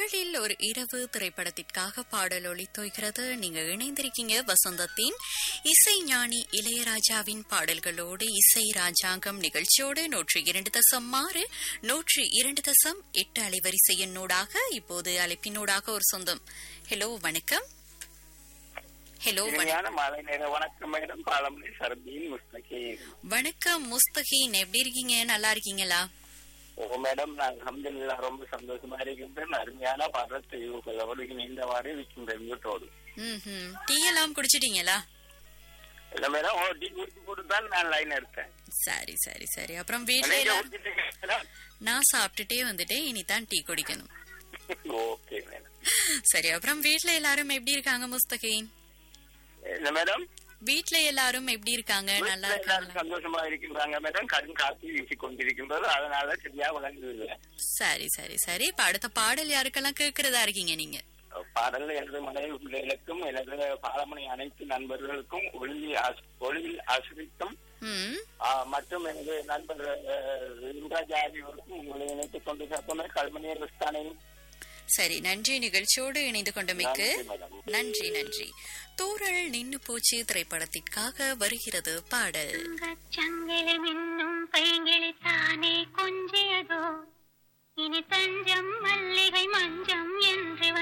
இருளில் ஒரு இரவு திரைப்படத்திற்காக பாடல் ஒளித்தோய்கிறது நீங்க இணைந்திருக்கீங்க வசந்தத்தின் இசை ஞானி இளையராஜாவின் பாடல்களோடு இசை ராஜாங்கம் நிகழ்ச்சியோடு நூற்றி இரண்டு தசம் ஆறு நூற்றி இரண்டு தசம் எட்டு அலைவரிசை எண்ணூடாக இப்போது அழைப்பினூடாக ஒரு சொந்தம் ஹலோ வணக்கம் ஹலோ வணக்கம் இனிமையான மாலை நேர வணக்கம் மேடம் பாலமணி சரபியின் முஸ்தகி வணக்கம் முஸ்தகின் எப்படி இருக்கீங்க நல்லா இருக்கீங்களா ஓ மேடம் நான் அஹமதுல்லா ரொம்ப சந்தோஷமா இருக்கின்றேன் அருமையான பாடத்தை உங்களோடு இணைந்தவாறு இருக்கின்றேன் வீட்டோடு ம் டீ எல்லாம் குடிச்சிட்டீங்களா இல்ல மேடம் ஓ டீ குடிச்சு போட்டு தான் நான் லைன் எடுத்தேன் சரி சரி சரி அப்புறம் வீட்ல நீங்க எல்லாரும் குடிச்சிட்டீங்க மேடம்? நான் சாப்பிட்டுட்டே வந்துட்டேன் இனிதான் டீ குடிக்கணும் ஓகே மேடம் சரி அப்புறம் வீட்ல எல்லாரும் எப்படி இருக்காங்க முஸ்தகின் இல்ல மேடம் வீட்ல எல்லாரும் எப்படி இருக்காங்க நல்லா வீட்டுல எல்லாரும் இருக்காங்களா சந்தோஷமா இருக்கின்றாங்க மேடம் கடும் காத்து வீசி கொண்டிருக்கின்றது அதனால சரியா விளங்குது சரி சரி சரி இப்ப அடுத்த பாடல் யாருக்கெல்லாம் கேக்குறதா இருக்கீங்க நீங்க பாடல் எனது மனைவி பிள்ளைகளுக்கும் எனது பாலமணி அனைத்து நண்பர்களுக்கும் ஒளிவில் ஆஸ்- ஒளிவில் ஆசிரிக்கும் ம் ஆ, மற்றும் எனது நண்பர் யுவராஜ் ஆகியோருக்கும் உங்களை இணைத்துக் கொண்டு சேர்ப்போமே கல்மணி கிறிஸ்தானையும் சரி நன்றி நிகழ்ச்சியோடு இணைந்து கொண்டமைக்கு நன்றி, மேடம். நன்றி நன்றி தூரல் நின்னு போச்சு திரைப்படத்திற்காக வருகிறது பாடல் சங்கிலி மின்னும் பைங்கிளி தானே கொஞ்சியதோ இனி தஞ்சம் மல்லிகை மஞ்சம் என்று